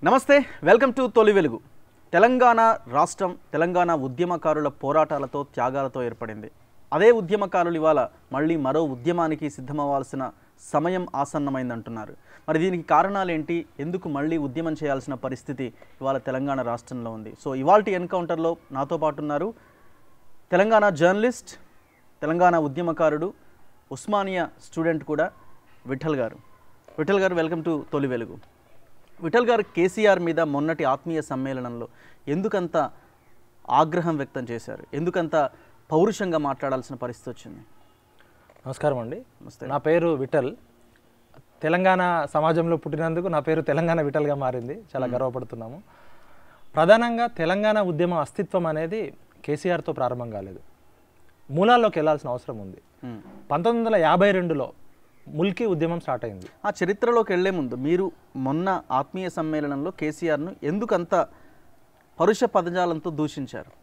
నమస్తే welcome to తొలి వెలుగు తెలంగాణ రాష్ట్రం తెలంగాణ ఉద్యమకారుల పోరాటాలతో త్యాగాలతో ఏర్పడింది అదే ఉద్యమకారులు ఇవాళ మళ్ళీ మరో ఉద్యమానికి సిద్ధమవ్వాల్సిన సమయం ఆసన్నమైందంటున్నారు మరి దీనికి కారణాలేంటి ఎందుకు మళ్ళీ ఉద్యమం చేయాల్సిన పరిస్థితి ఇవాళ తెలంగాణ రాష్ట్రంలో ఉంది సో ఇవాల్టి ఎన్కౌంటర్లో నాతో పాటు ఉన్నారు తెలంగాణ జర్నలిస్ట్ తెలంగాణ ఉద్యమకారుడు ఉస్మానియా స్టూడెంట్ కూడా విఠల్ గారు విఠల్ గారు వెల్కమ్ టు తొలి వెలుగు విఠల్ గారు కేసీఆర్ మీద మొన్నటి ఆత్మీయ సమ్మేళనంలో ఎందుకంత ఆగ్రహం వ్యక్తం చేశారు ఎందుకంత పౌరుషంగా మాట్లాడాల్సిన పరిస్థితి వచ్చింది నమస్కారం అండి నమస్తే. నా పేరు విఠల్ తెలంగాణ సమాజంలో పుట్టినందుకు నా పేరు తెలంగాణ విఠల్గా మారింది చాలా గర్వపడుతున్నాము ప్రధానంగా తెలంగాణ ఉద్యమ అస్తిత్వం అనేది కేసీఆర్తో ప్రారంభం కాలేదు మూలాల్లోకి వెళ్ళాల్సిన అవసరం ఉంది మ్మ్. పంతొమ్మిది వందల యాభై రెండులో ముల్కీ ఉద్యమం స్టార్ట్ అయింది ఆ చరిత్రలోకి వెళ్లే ముందు మీరు మొన్న ఆత్మీయ సమ్మేళనంలో కేసీఆర్ను ఎందుకంత పరుష పదజాలంతో దూషించారు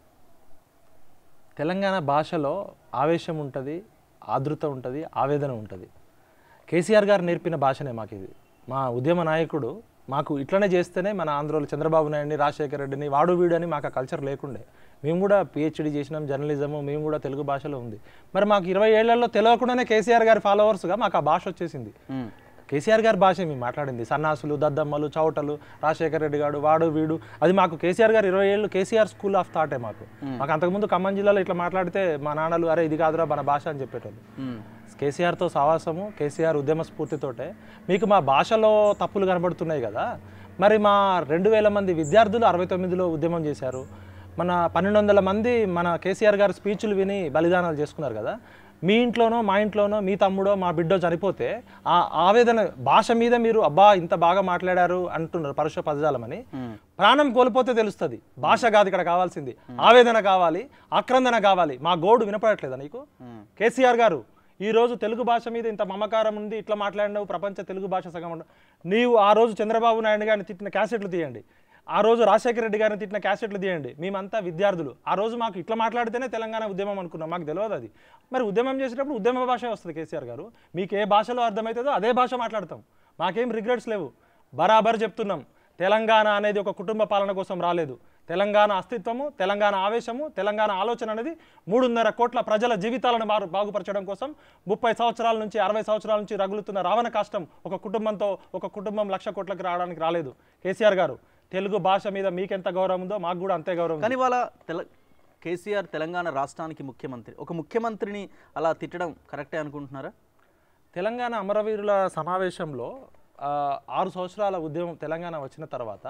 తెలంగాణ భాషలో ఆవేశం ఉంటుంది ఆదృత ఉంటుంది ఆవేదన ఉంటుంది కేసీఆర్ గారు నేర్పిన భాషనే మాకు ఇది మా ఉద్యమ నాయకుడు మాకు ఇట్లనే చేస్తేనే మన ఆంధ్రలో చంద్రబాబు నాయుడిని రాజశేఖర రెడ్డిని వాడు వీడు అని మాకు ఆ కల్చర్ లేకుండే మేము కూడా పిహెచ్డి చేసినాం జర్నలిజము మేము కూడా తెలుగు భాషలో ఉంది మరి మాకు ఇరవై ఏళ్లలో తెలియకుండానే కేసీఆర్ గారి ఫాలోవర్స్గా మాకు ఆ భాష వచ్చేసింది మ్మ్. కేసీఆర్ గారి భాష మేము మాట్లాడింది సన్నాసులు దద్దమ్మలు చౌటలు రాజశేఖర రెడ్డి గారు వాడు వీడు అది మాకు కేసీఆర్ గారు ఇరవై ఏళ్ళు కేసీఆర్ స్కూల్ ఆఫ్ థాటే మాకు మాకు అంతకుముందు ఖమ్మం జిల్లాలో ఇట్లా మాట్లాడితే మా నాన్నలు అరే ఇది కాదురా మన భాష అని చెప్పేటోళ్ళు మ్మ్. కేసీఆర్తో సావాసము కేసీఆర్ ఉద్యమ స్ఫూర్తితోటే మీకు మా భాషలో తప్పులు కనబడుతున్నాయి కదా మరి మా రెండు వేల మంది విద్యార్థులు అరవై తొమ్మిదిలో ఉద్యమం చేశారు మన పన్నెండు వందల మంది మన కేసీఆర్ గారి స్పీచ్లు విని బలిదానాలు చేసుకున్నారు కదా మీ ఇంట్లోనో మా ఇంట్లోనో మీ తమ్ముడో మా బిడ్డో చనిపోతే ఆ ఆవేదన భాష మీద మీరు అబ్బా ఇంత బాగా మాట్లాడారు అంటున్నారు పరుష పదజాలమని మ్మ్. ప్రాణం కోల్పోతే తెలుస్తుంది భాష కాదు ఇక్కడ కావాల్సింది ఆవేదన కావాలి ఆక్రందన కావాలి మా గోడు వినపడట్లేదా నీకు మ్మ్. కేసీఆర్ గారు ఈ రోజు తెలుగు భాష మీద ఇంత మమకారం ఉంది ఇట్లా మాట్లాడినావు ప్రపంచ తెలుగు భాష సగం ఉండ- నీవు ఆ రోజు చంద్రబాబు నాయుడు గారిని తిట్టిన క్యాసెట్లు తీయండి ఆ రోజు రాజశేఖర రెడ్డి గారిని తిట్టిన క్యాసెట్లు తీయండి మేమంతా విద్యార్థులు ఆ రోజు మాకు ఇట్లా మాట్లాడితేనే తెలంగాణ ఉద్యమం అనుకున్నాం మాకు తెలియదు అది మరి ఉద్యమం చేసేటప్పుడు ఉద్యమ భాష వస్తుంది కేసీఆర్ గారు మీకు ఏ భాషలో అర్థమవుతుందో అదే భాష మాట్లాడతాం మాకేం రిగ్రెట్స్ లేవు బరాబర్ చెప్తున్నాం తెలంగాణ అనేది ఒక కుటుంబ పాలన కోసం రాలేదు తెలంగాణ అస్తిత్వము తెలంగాణ ఆవేశము తెలంగాణ ఆలోచన అనేది మూడున్నర కోట్ల ప్రజల జీవితాలను మారు బాగుపరచడం కోసం ముప్పై సంవత్సరాల నుంచి అరవై సంవత్సరాల నుంచి రగులుతున్న రావణ కష్టం ఒక కుటుంబంతో ఒక కుటుంబం లక్ష కోట్లకి రావడానికి రాలేదు కేసీఆర్ గారు తెలుగు భాష మీద మీకెంత గౌరవం ఉందో మాకు కూడా అంతే గౌరవం ఉంది. కానీ వాళ్ళ తెల కేసీఆర్ తెలంగాణ రాష్ట్రానికి ముఖ్యమంత్రి ఒక ముఖ్యమంత్రిని అలా తిట్టడం కరెక్టే అనుకుంటున్నారా తెలంగాణ అమరవీరుల సమావేశంలో ఆ, ఆరు సంవత్సరాల ఉద్యమం తెలంగాణ వచ్చిన తర్వాత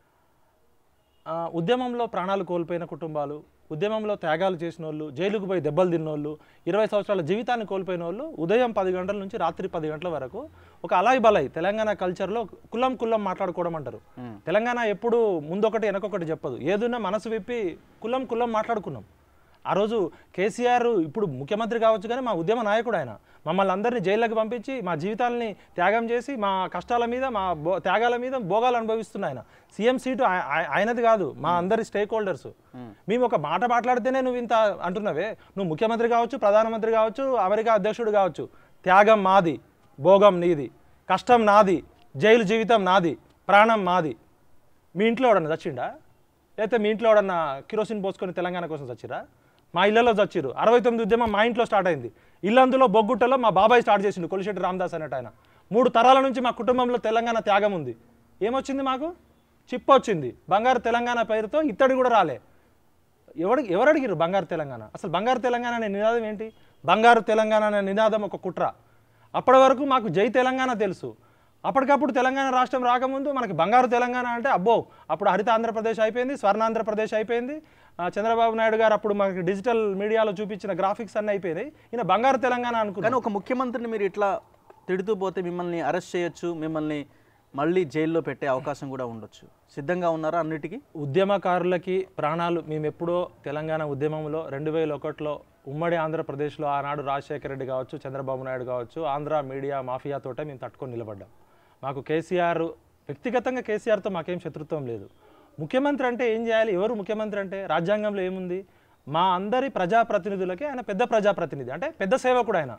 ఆ, ఉద్యమంలో ప్రాణాలు కోల్పోయిన కుటుంబాలు ఉద్యమంలో త్యాగాలు చేసిన వాళ్ళు జైలుకు పోయి దెబ్బలు తిన్నోళ్ళు ఇరవై సంవత్సరాల జీవితాన్ని కోల్పోయిన వాళ్ళు ఉదయం పది గంటల నుంచి రాత్రి పది గంటల వరకు ఒక అలాయ్ బలాయ్ తెలంగాణ కల్చర్లో కుల్లం కుల్లం మాట్లాడుకోవడం అంటారు తెలంగాణ ఎప్పుడు ముందొకటి వెనకొకటి చెప్పదు ఏదున్నా మనసు విప్పి కుల్లం కుల్లం మాట్లాడుకున్నాం ఆ రోజు కేసీఆర్ ఇప్పుడు ముఖ్యమంత్రి కావచ్చు కానీ మా ఉద్యమ నాయకుడు ఆయన మమ్మల్ని అందరినీ జైల్లోకి పంపించి మా జీవితాలని త్యాగం చేసి మా కష్టాల మీద మా బో త్యాగాల మీద భోగాలు అనుభవిస్తున్న ఆయన సీఎం సీటు ఆయ- ఆయ- ఆయనది కాదు మా అందరి స్టేక్ హోల్డర్స్ మేము ఒక మాట మాట్లాడితేనే నువ్వు ఇంత అంటున్నావే నువ్వు ముఖ్యమంత్రి కావచ్చు ప్రధానమంత్రి కావచ్చు అమెరికా అధ్యక్షుడు కావచ్చు త్యాగం మాది భోగం నీది కష్టం నాది జైలు జీవితం నాది ప్రాణం మాది మీ ఇంట్లో ఎవడన్నా చచ్చిండా లేకపోతే మీ ఇంట్లో ఎవడన్నా కిరోసిన్ పోసుకొని తెలంగాణ కోసం చచ్చిరా మా ఇళ్లలో చచ్చిరు అరవై తొమ్మిది ఉద్యమం మా ఇంట్లో స్టార్ట్ అయింది ఇల్లందులో బొగ్గుట్టలో మా బాబాయ్ స్టార్ట్ చేసిండు కొలిశెట్టి రామదాస్ అనేట ఆయన మూడు తరాల నుంచి మా కుటుంబంలో తెలంగాణ త్యాగం ఉంది ఏమొచ్చింది మాకు చిప్ వచ్చింది బంగారు తెలంగాణ పేరుతో ఇత్తడి కూడా రాలే ఎవడు ఎవరు అడిగిరు బంగారు తెలంగాణ అసలు బంగారు తెలంగాణ అనే నినాదం ఏంటి బంగారు తెలంగాణ అనే నినాదం ఒక కుట్ర అప్పటి వరకు మాకు జై తెలంగాణ తెలుసు అప్పటికప్పుడు తెలంగాణ రాష్ట్రం రాకముందు మనకి బంగారు తెలంగాణ అంటే అబ్బో అప్పుడు హరిత ఆంధ్రప్రదేశ్ అయిపోయింది స్వర్ణాంధ్రప్రదేశ్ అయిపోయింది ఆ, చంద్రబాబు నాయుడు గారు అప్పుడు మనకి డిజిటల్ మీడియాలో చూపించిన గ్రాఫిక్స్ అన్నీ అయిపోయినాయి ఈయన బంగారు తెలంగాణ అనుకున్నాను కానీ ఒక ముఖ్యమంత్రిని మీరు ఇట్లా తిడుతూ పోతే మిమ్మల్ని అరెస్ట్ చేయొచ్చు మిమ్మల్ని మళ్ళీ జైల్లో పెట్టే అవకాశం కూడా ఉండొచ్చు సిద్ధంగా ఉన్నారా అన్నిటికీ ఉద్యమకారులకి ప్రాణాలు మేము ఎప్పుడో తెలంగాణ ఉద్యమంలో రెండు వేల ఒకటిలో ఉమ్మడి ఆంధ్రప్రదేశ్లో ఆనాడు రాజశేఖర రెడ్డి కావచ్చు చంద్రబాబు నాయుడు కావచ్చు ఆంధ్ర మీడియా మాఫియాతోటే మేము తట్టుకొని నిలబడ్డాం మాకు కేసీఆర్ వ్యక్తిగతంగా కేసీఆర్తో మాకేం శత్రుత్వం లేదు ముఖ్యమంత్రి అంటే ఏం చేయాలి ఎవరు ముఖ్యమంత్రి అంటే రాజ్యాంగంలో ఏముంది మా అందరి ప్రజాప్రతినిధులకి ఆయన పెద్ద ప్రజాప్రతినిధి అంటే పెద్ద సేవకుడు ఆయన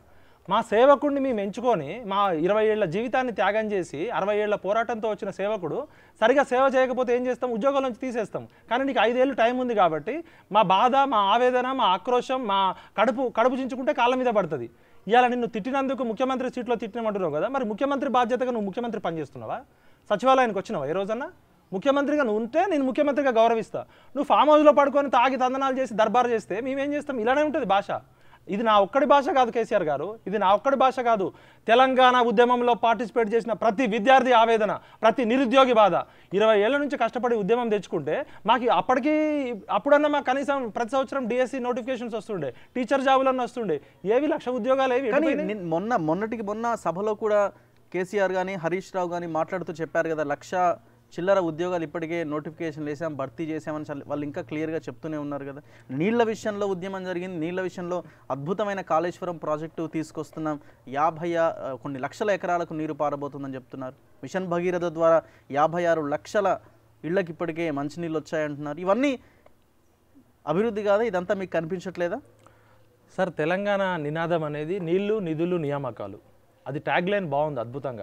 మా సేవకుడిని మేము ఎంచుకొని మా ఇరవై ఏళ్ల జీవితాన్ని త్యాగం చేసి అరవై ఏళ్ల పోరాటంతో వచ్చిన సేవకుడు సరిగా సేవ చేయకపోతే ఏం చేస్తాం ఉద్యోగాల నుంచి తీసేస్తాం కానీ నీకు ఐదేళ్ళు టైం ఉంది కాబట్టి మా బాధ మా ఆవేదన మా ఆక్రోశం మా కడుపు కడుపు చించుకుంటే కాళ్ళ మీద పడుతుంది ఇవాళ నిన్ను తిట్టినందుకు ముఖ్యమంత్రి సీట్లో తిట్టినమంటున్నావు కదా మరి ముఖ్యమంత్రి బాధ్యతగా నువ్వు ముఖ్యమంత్రి పనిచేస్తున్నావా సచివాలయానికి వచ్చినావా ఏ రోజన్నా ముఖ్యమంత్రిగా నువ్వు ఉంటే నేను ముఖ్యమంత్రిగా గౌరవిస్తా నువ్వు ఫామ్ హౌస్లో పడుకొని తాగి తందనాలు చేసి దర్బారు చేస్తే మేమేం చేస్తాం ఇలానే ఉంటుంది భాష ఇది నా ఒక్కడి భాష కాదు కేసీఆర్ గారు ఇది నా ఒక్కడి భాష కాదు తెలంగాణ ఉద్యమంలో పార్టిసిపేట్ చేసిన ప్రతి విద్యార్థి ఆవేదన ప్రతి నిరుద్యోగి బాధ ఇరవై ఏళ్ల నుంచి కష్టపడి ఉద్యమం తెచ్చుకుంటే మాకు అప్పటికి అప్పుడన్నా మాకు కనీసం ప్రతి సంవత్సరం డిఎస్సి నోటిఫికేషన్స్ వస్తుండే టీచర్ జాబులన్నీ వస్తుండే ఏవి లక్ష ఉద్యోగాలు ఏవి కానీ ఎటుపోయినాయి? నిన్- మొన్న మొన్నటికి మొన్న సభలో కూడా కేసీఆర్ కానీ హరీష్ రావు కానీ మాట్లాడుతూ చెప్పారు కదా లక్ష చిల్లర ఉద్యోగాలు ఇప్పటికే నోటిఫికేషన్ వేసాం భర్తీ చేసామని చల్- వాళ్ళు ఇంకా క్లియర్గా చెప్తూనే ఉన్నారు కదా నీళ్ల విషయంలో ఉద్యమం జరిగింది నీళ్ల విషయంలో అద్భుతమైన కాళేశ్వరం ప్రాజెక్టు తీసుకొస్తున్నాం యాభై ఆ- కొన్ని లక్షల ఎకరాలకు నీరు పారబోతుందని చెప్తున్నారు మిషన్ భగీరథ ద్వారా యాభై ఆరు లక్షల ఇళ్ళకి ఇప్పటికే మంచినీళ్ళు వచ్చాయంటున్నారు ఇవన్నీ అభివృద్ధి కాదా ఇదంతా మీకు కనిపించట్లేదా సార్ తెలంగాణ నినాదం అనేది నీళ్లు నిధులు నియామకాలు అది ట్యాగ్ లైన్ బాగుంది అద్భుతంగా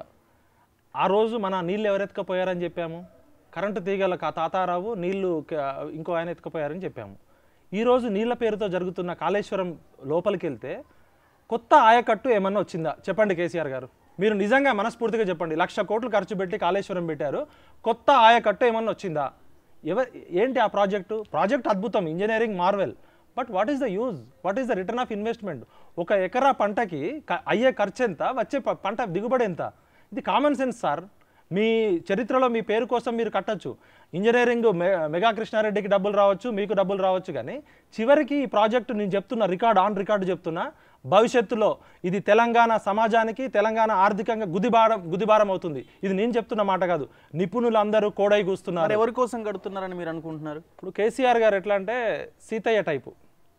ఆ రోజు మన నీళ్ళు ఎవరు ఎత్తుకపోయారని చెప్పాము కరెంటు తీగల కా- తాతారావు నీళ్లు క- ఇంకో ఆయన ఎత్తుకపోయారని చెప్పాము ఈరోజు నీళ్ల పేరుతో జరుగుతున్న కాళేశ్వరం లోపలికి వెళ్తే కొత్త ఆయకట్టు ఏమన్నా వచ్చిందా చెప్పండి కేసీఆర్ గారు మీరు నిజంగా మనస్ఫూర్తిగా చెప్పండి లక్ష కోట్లు ఖర్చు పెట్టి కాళేశ్వరం పెట్టారు కొత్త ఆయకట్టు ఏమన్నా వచ్చిందా ఎవరు ఏంటి ఆ ప్రాజెక్టు ప్రాజెక్ట్ అద్భుతం engineering marvel but what is the use what is the return of investment ఒక ఎకరా పంటకి క- అయ్యే ఖర్చు ఎంత వచ్చే ప- పంట దిగుబడి ఎంత ఇది కామన్ సెన్స్ సార్ మీ చరిత్రలో మీ పేరు కోసం మీరు కట్టొచ్చు ఇంజనీరింగ్ మె మెగా కృష్ణారెడ్డికి డబ్బులు రావచ్చు మీకు డబ్బులు రావచ్చు కానీ చివరికి ఈ ప్రాజెక్టు నేను చెప్తున్నా రికార్డ్ ఆన్ రికార్డు చెప్తున్నా భవిష్యత్తులో ఇది తెలంగాణ సమాజానికి తెలంగాణ ఆర్థికంగా గుదిబారం గుదిబారం అవుతుంది ఇది నేను చెప్తున్న మాట కాదు నిపుణులందరూ కోడై కూస్తున్నారు మరి ఎవరి కోసం కడుతున్నారని మీరు అనుకుంటున్నారు ఇప్పుడు కేసీఆర్ గారు ఎట్లా అంటే సీతయ్య టైపు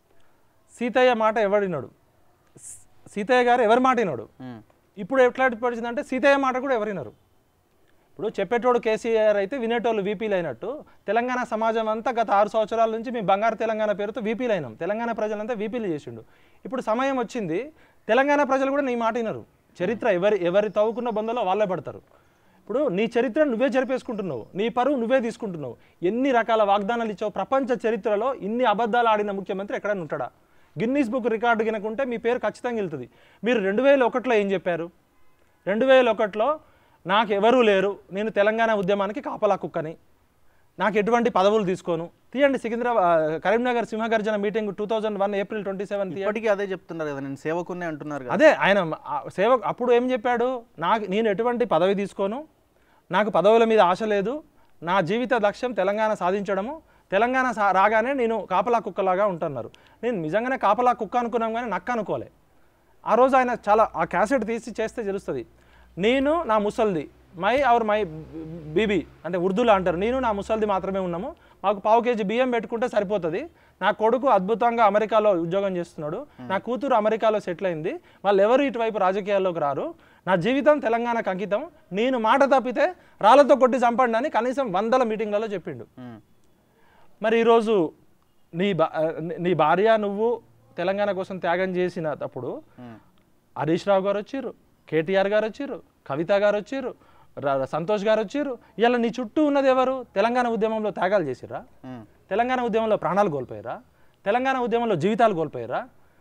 సీతయ్య మాట ఎవడినాడు సీ- సీతయ్య గారు ఎవరి మాట వినాడు ఉమ్. ఇప్పుడు ఎట్లా పరిచిందంటే సీతయ్య మాట కూడా ఎవరినారు ఇప్పుడు చెప్పేటోడు కేసీఆర్ అయితే వినేటోళ్ళు వీపీలు అయినట్టు తెలంగాణ సమాజం అంతా గత ఆరు సంవత్సరాల నుంచి మేము బంగారు తెలంగాణ పేరుతో వీపీలు అయినాం తెలంగాణ ప్రజలంతా వీపీలు చేసిండు ఇప్పుడు సమయం వచ్చింది తెలంగాణ ప్రజలు కూడా నీ మాట వినరు చరిత్ర ఎవరి ఎవరి తవ్వుకున్న బొందలో వాళ్ళే పడతారు ఇప్పుడు నీ చరిత్ర నువ్వే జరిపేసుకుంటున్నావు నీ పరువు నువ్వే తీసుకుంటున్నావు ఎన్ని రకాల వాగ్దానాలు ఇచ్చావు ప్రపంచ చరిత్రలో ఇన్ని అబద్ధాలు ఆడిన ముఖ్యమంత్రి ఎక్కడైనా ఉంటాడా గిన్నీస్ బుక్ రికార్డు గినకుంటే మీ పేరు ఖచ్చితంగా వెళ్తుంది మీరు రెండు వేల ఒకటిలో ఏం చెప్పారు రెండు వేల ఒకటిలో నాకు ఎవరూ లేరు నేను తెలంగాణ ఉద్యమానికి కాపలా కుక్కని నాకు ఎటువంటి పదవులు తీసుకోను తీయండి సికింద్రాబాద్ కరీంనగర్ సింహగర్జన meeting two thousand one April twenty seven ఇప్పటికీ అదే చెప్తున్నారు కదా నేను సేవకున్నే అంటున్నారు కదా అదే ఆయన ఆ సేవ అప్పుడు ఏం చెప్పాడు నాకు నేను ఎటువంటి పదవి తీసుకోను నాకు పదవుల మీద ఆశ లేదు నా జీవిత లక్ష్యం తెలంగాణ సాధించడము తెలంగాణ సా- రాగానే నేను కాపలా కుక్కలాగా ఉంటున్నారు నేను నిజంగానే కాపలా కుక్క అనుకున్నాం కానీ నక్క అనుకోలే ఆ రోజు ఆయన చాలా ఆ క్యాసెట్ తీసి చేస్తే తెలుస్తుంది నేను నా ముసల్ది మై ఆర్ మై బీబీ అంటే ఉర్దూలో అంటారు నేను నా ముసల్ది మాత్రమే ఉన్నాము మాకు పావు కేజీ బియ్యం పెట్టుకుంటే సరిపోతుంది నా కొడుకు అద్భుతంగా అమెరికాలో ఉద్యోగం చేస్తున్నాడు నా కూతురు అమెరికాలో సెటిల్ అయింది వాళ్ళు ఎవరు ఇటువైపు రాజకీయాల్లోకి రారు నా జీవితం తెలంగాణకు అంకితం నేను మాట తప్పితే రాళ్లతో కొట్టి చంపండి అని కనీసం వందల మీటింగ్లలో చెప్పిండు ఉమ్. మరి ఈరోజు నీ భా నీ భార్య నువ్వు తెలంగాణ కోసం త్యాగం చేసినప్పుడు ఉమ్. హరీష్ రావు గారు వచ్చిర్రు కేటీఆర్ గారు వచ్చిర్రు కవిత గారు వచ్చిర్రు ర- సంతోష్ గారు వచ్చిర్రు ఇలా నీ చుట్టూ ఉన్నది ఎవరు తెలంగాణ ఉద్యమంలో త్యాగాలు చేసిర్రా ఉమ్. తెలంగాణ ఉద్యమంలో ప్రాణాలు కోల్పోయారా తెలంగాణ ఉద్యమంలో జీవితాలు కోల్పోయారా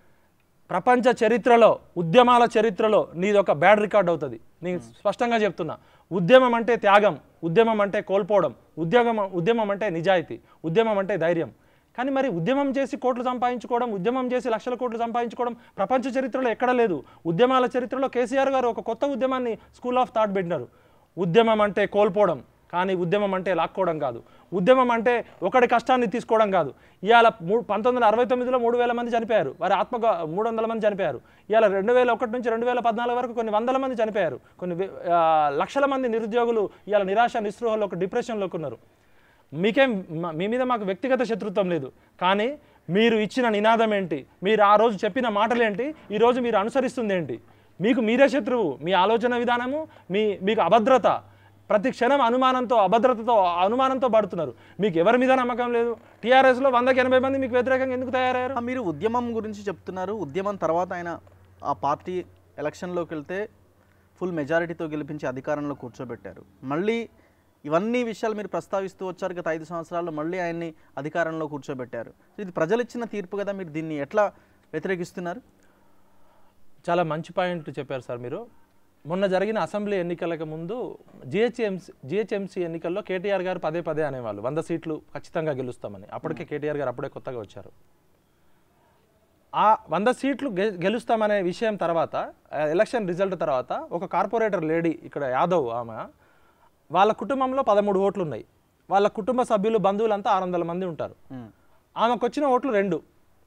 ప్రపంచ చరిత్రలో ఉద్యమాల చరిత్రలో నీది ఒక బ్యాడ్ రికార్డ్ అవుతుంది నేను స్పష్టంగా చెప్తున్నా ఉద్యమం అంటే త్యాగం ఉద్యమం అంటే కోల్పోవడం ఉద్యోగం ఉద్యమం అంటే నిజాయితీ ఉద్యమం అంటే ధైర్యం కానీ మరి ఉద్యమం చేసి కోట్లు సంపాదించుకోవడం ఉద్యమం చేసి లక్షల కోట్లు సంపాదించుకోవడం ప్రపంచ చరిత్రలో ఎక్కడ లేదు ఉద్యమాల చరిత్రలో కేసీఆర్ గారు ఒక కొత్త ఉద్యమాన్ని స్కూల్ ఆఫ్ థాట్ పెట్టినారు ఉద్యమం అంటే కోల్పోవడం కానీ ఉద్యమం అంటే లాక్కోవడం కాదు ఉద్యమం అంటే ఒకటి కష్టాన్ని తీసుకోవడం కాదు ఇవాళ మూ పంతొమ్మిది వందల అరవై తొమ్మిదిలో మూడు వేల మంది చనిపోయారు వారి ఆత్మ మూడు వందల మంది చనిపోయారు ఇవాళ రెండు వేల ఒకటి నుంచి రెండు వేల పద్నాలుగు వరకు కొన్ని వందల మంది చనిపోయారు కొన్ని వే- ఆ, లక్షల మంది నిరుద్యోగులు ఇవాళ నిరాశ నిస్పృహలో ఒక డిప్రెషన్లోకి ఉన్నారు మీకేం మా- మీ మీద మాకు వ్యక్తిగత శత్రుత్వం లేదు కానీ మీరు ఇచ్చిన నినాదం ఏంటి మీరు ఆ రోజు చెప్పిన మాటలు ఏంటి ఈ రోజు మీరు అనుసరిస్తుంది ఏంటి మీకు మీరే శత్రువు మీ ఆలోచన విధానము మీ మీకు అభద్రత ప్రతి క్షణం అనుమానంతో అభద్రతతో అనుమానంతో పడుతున్నారు మీకు ఎవరి మీద నమ్మకం లేదు టీఆర్ఎస్లో వందకి ఎనభై మంది మీకు వ్యతిరేకంగా ఎందుకు తయారయ్యారు ఆ, మీరు ఉద్యమం గురించి చెప్తున్నారు ఉద్యమం తర్వాత ఆయన ఆ పార్టీ ఎలక్షన్లోకి వెళ్తే ఫుల్ మెజారిటీతో గెలిపించి అధికారంలో కూర్చోబెట్టారు మళ్ళీ ఇవన్నీ విషయాలు మీరు ప్రస్తావిస్తూ వచ్చారు గత ఐదు సంవత్సరాల్లో మళ్ళీ ఆయన్ని అధికారంలో కూర్చోబెట్టారు ఇది ప్రజలు ఇచ్చిన తీర్పు కదా మీరు దీన్ని ఎట్లా వ్యతిరేకిస్తున్నారు చాలా మంచి పాయింట్ చెప్పారు సార్ మీరు మొన్న జరిగిన అసెంబ్లీ ఎన్నికలకు ముందు జిహెచ్ఎంసీ జిహెచ్ఎంసీ ఎన్నికల్లో కేటీఆర్ గారు పదే పదే అనేవాళ్ళు వంద సీట్లు ఖచ్చితంగా గెలుస్తామని అప్పటికే కేటీఆర్ గారు అప్పుడే కొత్తగా వచ్చారు ఆ వంద సీట్లు గె గెలుస్తామనే విషయం తర్వాత ఆ ఎలక్షన్ రిజల్ట్ తర్వాత ఒక కార్పొరేటర్ లేడీ ఇక్కడ యాదవ్ ఆమె వాళ్ళ కుటుంబంలో పదమూడు ఓట్లు ఉన్నాయి వాళ్ళ కుటుంబ సభ్యులు బంధువులంతా ఆరు వందల మంది ఉంటారు ఉమ్, ఆమెకు వచ్చిన ఓట్లు రెండు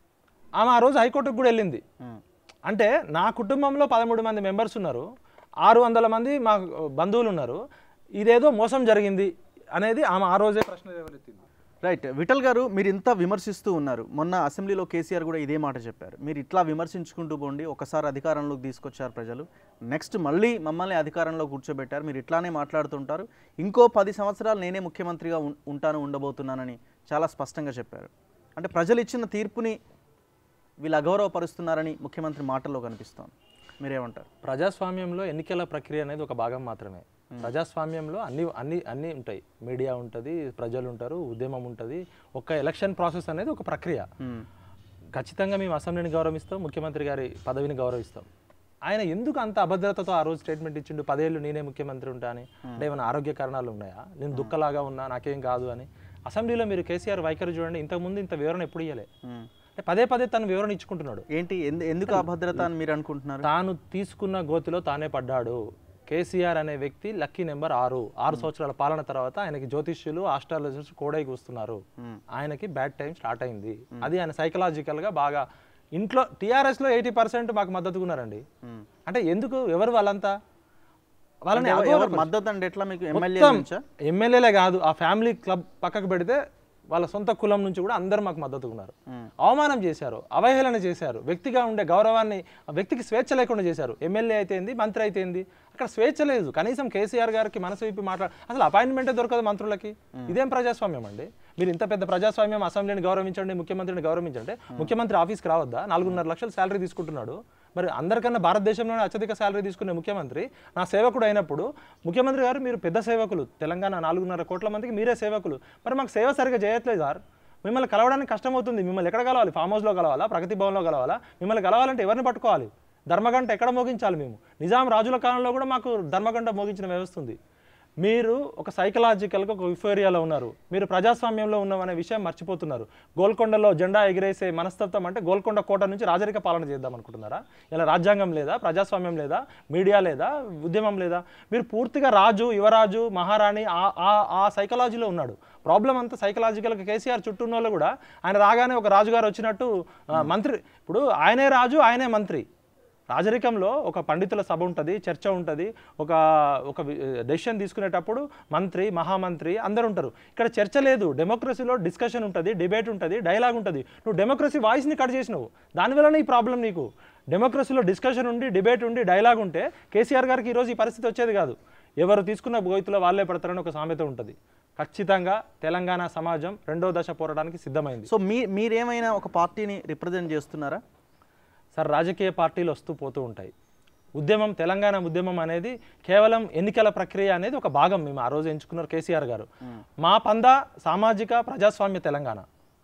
ఆమె ఆ రోజు హైకోర్టుకు కూడా వెళ్ళింది ఉమ్, అంటే నా కుటుంబంలో పదమూడు మంది మెంబర్స్ ఉన్నారు ఆరు వందల మంది మా బంధువులు ఉన్నారు ఇదేదో మోసం జరిగింది అనేది ఆమె ఆ రోజే ప్రశ్న లేవనెత్తింది రైట్ విఠల్ గారు మీరు ఇంత విమర్శిస్తూ ఉన్నారు మొన్న అసెంబ్లీలో కేసీఆర్ కూడా ఇదే మాట చెప్పారు మీరు ఇట్లా విమర్శించుకుంటూ పోండి ఒకసారి అధికారంలోకి తీసుకొచ్చారు ప్రజలు నెక్స్ట్ మళ్ళీ మమ్మల్ని అధికారంలో కూర్చోబెట్టారు మీరు ఇట్లానే మాట్లాడుతుంటారు ఇంకో పది సంవత్సరాలు నేనే ముఖ్యమంత్రిగా ఉం- ఉంటాను ఉండబోతున్నానని చాలా స్పష్టంగా చెప్పారు అంటే ప్రజలు ఇచ్చిన తీర్పుని వీళ్ళు అగౌరవపరుస్తున్నారని ముఖ్యమంత్రి మాటల్లో కనిపిస్తోంది మీరేమంటారు ప్రజాస్వామ్యంలో ఎన్నికల ప్రక్రియ అనేది ఒక భాగం మాత్రమే ప్రజాస్వామ్యంలో అన్ని అన్ని అన్నీ ఉంటాయి మీడియా ఉంటుంది ప్రజలు ఉంటారు ఉద్యమం ఉంటుంది ఒక ఎలక్షన్ ప్రాసెస్ అనేది ఒక ప్రక్రియ ఉమ్, ఖచ్చితంగా మేము అసెంబ్లీని గౌరవిస్తాం ముఖ్యమంత్రి గారి పదవిని గౌరవిస్తాం ఆయన ఎందుకు అంత అభద్రతతో ఆ రోజు స్టేట్మెంట్ ఇచ్చిండు పదేళ్ళు నేనే ముఖ్యమంత్రి ఉంటా అని అంటే ఏమైనా ఆరోగ్య కారణాలు ఉన్నాయా నేను దుఃఖలాగా ఉన్నా నాకేం కాదు అని అసెంబ్లీలో మీరు కేసీఆర్ వైఖరి చూడండి ఇంతకుముందు ఇంత వివరణ ఎప్పుడు ఇవ్వలే ఉమ్. అంటే పదే పదే తను వివరణ ఇచ్చుకుంటున్నాడు ఏంటి ఎందు- ఎందుకు అభద్రత అని మీరు అనుకుంటున్నారు తాను తీసుకున్న గోతిలో తానే పడ్డాడు కేసీఆర్ అనే వ్యక్తి లక్కీ నెంబర్ ఆరు ఆరు సంవత్సరాల పాలన తర్వాత ఆయనకి జ్యోతిష్యులు ఆస్ట్రాలజిస్ట్ కోడైకి వస్తున్నారు Hmm. ఆయనకి బ్యాడ్ టైం స్టార్ట్ అయింది అది ఆయన psychological గా బాగా ఇంట్లో టీఆర్ఎస్ లో ఎయిటీ పర్సెంట్ మాకు మద్దతుగా ఉన్నారండి ఉమ్. అంటే ఎందుకు ఎవరు వాళ్ళంతా వాళ్ళని అంటే ఎవరు అగౌరవపరిచారు. మద్దతు అంటే ఎట్లా మీకు ఎమ్మెల్యే మొత్తం నుంచా ఎమ్మెల్యేలే కాదు ఆ ఫ్యామిలీ క్లబ్ పక్కకు పెడితే వాళ్ళ సొంత కులం నుంచి కూడా అందరు మాకు మద్దతుగా ఉన్నారు ఉమ్. అవమానం చేశారు అవహేళన చేశారు వ్యక్తిగా ఉండే గౌరవాన్ని ఆ వ్యక్తికి స్వేచ్ఛ లేకుండా చేశారు ఎమ్మెల్యే అయితేంది మంత్రి అయితేంది అక్కడ స్వేచ్ఛ లేదు కనీసం కేసీఆర్ గారికి మనసు విప్పి మాట్లాడ అసలు అపాయింట్మెంటే దొరకదు మంత్రులకి ఇదేం ప్రజాస్వామ్యం అండి మీరు ఇంత పెద్ద ప్రజాస్వామ్యం అసెంబ్లీని గౌరవించండి ముఖ్యమంత్రిని గౌరవించండి ముఖ్యమంత్రి ఆఫీస్కి రావద్దా నాలుగున్నర లక్షలు శాలరీ తీసుకుంటున్నాడు మరి అందరికన్నా భారతదేశంలోనే అత్యధిక శాలరీ తీసుకునే ముఖ్యమంత్రి నా సేవకుడు అయినప్పుడు ముఖ్యమంత్రి గారు మీరు పెద్ద సేవకులు తెలంగాణ నాలుగున్నర కోట్ల మందికి మీరే సేవకులు మరి మాకు సేవ సరిగా చేయట్లేదు సార్ మిమ్మల్ని కలవడానికి కష్టమవుతుంది మిమ్మల్ని ఎక్కడ కలవాలి ఫామ్ హౌస్లో కలవాలా ప్రగతి భవన్లో కలవాలా మిమ్మల్ని కలవాలంటే ఎవరిని పట్టుకోవాలి ధర్మగంట ఎక్కడ మోగించాలి మేము నిజాం రాజుల కాలంలో కూడా మాకు ధర్మగంట మోగించిన వ్యవస్థ ఉంది మీరు ఒక సైకలాజికల్గా ఒక విఫేరియాలో ఉన్నారు మీరు ప్రజాస్వామ్యంలో ఉన్నామనే విషయం మర్చిపోతున్నారు గోల్కొండలో జెండా ఎగిరేసే మనస్తత్వం అంటే గోల్కొండ కోట నుంచి రాజరిక పాలన చేద్దాం అనుకుంటున్నారా ఇలా రాజ్యాంగం లేదా ప్రజాస్వామ్యం లేదా మీడియా లేదా ఉద్యమం లేదా మీరు పూర్తిగా రాజు యువరాజు మహారాణి ఆ- ఆ- ఆ సైకలాజీలో ఉన్నాడు ప్రాబ్లం అంతా సైకలాజికల్గా కేసీఆర్ చుట్టూ ఉన్న వాళ్ళు కూడా ఆయన రాగానే ఒక రాజుగారు వచ్చినట్టు ఆ, మంత్రి ఇప్పుడు ఆయనే రాజు ఆయనే మంత్రి రాజరికంలో ఒక పండితుల సభ ఉంటుంది చర్చ ఉంటుంది ఒక ఒక డెసిషన్ తీసుకునేటప్పుడు మంత్రి మహామంత్రి అందరు ఉంటారు ఇక్కడ చర్చ లేదు డెమోక్రసీలో డిస్కషన్ ఉంటుంది డిబేట్ ఉంటుంది డైలాగ్ ఉంటుంది నువ్వు డెమోక్రసీ వాయిస్ని కట్ చేసినావు దానివల్లనే ఈ ప్రాబ్లం నీకు డెమోక్రసీలో డిస్కషన్ ఉండి డిబేట్ ఉండి డైలాగ్ ఉంటే కేసీఆర్ గారికి ఈరోజు ఈ పరిస్థితి వచ్చేది కాదు ఎవరు తీసుకున్న గోయితులో వాళ్ళే పడతారని ఒక సామెత ఉంటుంది ఖచ్చితంగా తెలంగాణ సమాజం రెండో దశ పోరాటానికి సిద్ధమైంది సో మీ మీరేమైనా ఒక పార్టీని రిప్రజెంట్ చేస్తున్నారా సార్ రాజకీయ పార్టీలు వస్తూ పోతూ ఉంటాయి ఉద్యమం తెలంగాణ ఉద్యమం అనేది కేవలం ఎన్నికల ప్రక్రియ అనేది ఒక భాగం మేము ఆ రోజు ఎంచుకున్నారు కేసీఆర్ గారు మా పందా సామాజిక ప్రజాస్వామ్య తెలంగాణ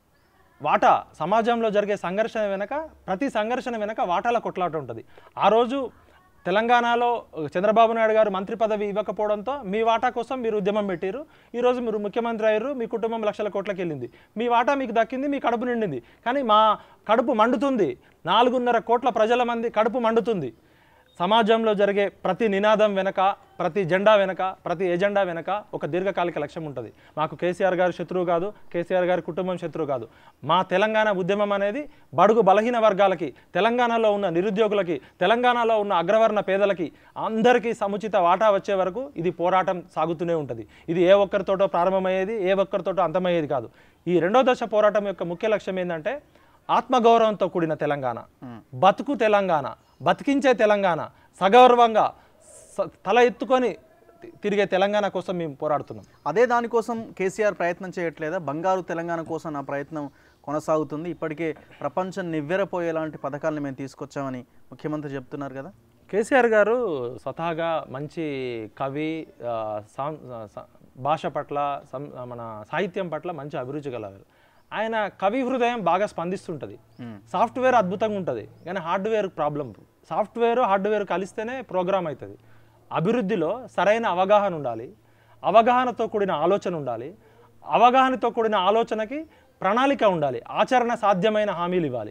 వాటా సమాజంలో జరిగే సంఘర్షణ వెనక ప్రతి సంఘర్షణ వెనక వాటాల కొట్లాట ఉంటుంది ఆ రోజు తెలంగాణలో చంద్రబాబు నాయుడు గారు మంత్రి పదవి ఇవ్వకపోవడంతో మీ వాటా కోసం మీరు ఉద్యమం పెట్టారు ఈరోజు మీరు ముఖ్యమంత్రి అయ్యారు మీ కుటుంబం లక్షల కోట్లకి వెళ్ళింది మీ వాటా మీకు దక్కింది మీ కడుపు నిండింది కానీ మా కడుపు మండుతుంది నాలుగున్నర కోట్ల ప్రజల మంది కడుపు మండుతుంది సమాజంలో జరిగే ప్రతి నినాదం వెనక ప్రతి జెండా వెనక ప్రతి ఎజెండా వెనక ఒక దీర్ఘకాలిక లక్ష్యం ఉంటుంది మాకు కేసీఆర్ గారు శత్రువు కాదు కేసీఆర్ గారి కుటుంబం శత్రువు కాదు మా తెలంగాణ ఉద్యమం అనేది బడుగు బలహీన వర్గాలకి తెలంగాణలో ఉన్న నిరుద్యోగులకి తెలంగాణలో ఉన్న అగ్రవర్ణ పేదలకి అందరికీ సముచిత వాటా వచ్చే వరకు ఇది పోరాటం సాగుతూనే ఉంటుంది ఇది ఏ ఒక్కరితోటో ప్రారంభమయ్యేది ఏ ఒక్కరితోటో అంతమయ్యేది కాదు ఈ రెండో దశ పోరాటం యొక్క ముఖ్య లక్ష్యం ఏంటంటే ఆత్మగౌరవంతో కూడిన తెలంగాణ బతుకు తెలంగాణ బతికించే తెలంగాణ సగౌరవంగా స- తల ఎత్తుకొని తి- తిరిగే తెలంగాణ కోసం మేము పోరాడుతున్నాం అదే దానికోసం కేసీఆర్ ప్రయత్నం చేయట్లేదా బంగారు తెలంగాణ కోసం నా ప్రయత్నం కొనసాగుతుంది ఇప్పటికే ప్రపంచం నివ్వెరపోయేలాంటి పథకాలను మేము తీసుకొచ్చామని ముఖ్యమంత్రి చెప్తున్నారు కదా కేసీఆర్ గారు స్వతహాగా మంచి కవి ఆ, సాం- స- భాష పట్ల సం- మన సాహిత్యం పట్ల మంచి అభిరుచి గలవారు ఆయన కవి హృదయం బాగా స్పందిస్తుంటుంది సాఫ్ట్వేర్ అద్భుతంగా ఉంటుంది కానీ హార్డ్వేర్ ప్రాబ్లం సాఫ్ట్వేర్ హార్డ్వేర్ కలిస్తేనే ప్రోగ్రామ్ అవుతుంది అభివృద్ధిలో సరైన అవగాహన ఉండాలి అవగాహనతో కూడిన ఆలోచన ఉండాలి అవగాహనతో కూడిన ఆలోచనకి ప్రణాళిక ఉండాలి ఆచరణ సాధ్యమైన హామీలు ఇవ్వాలి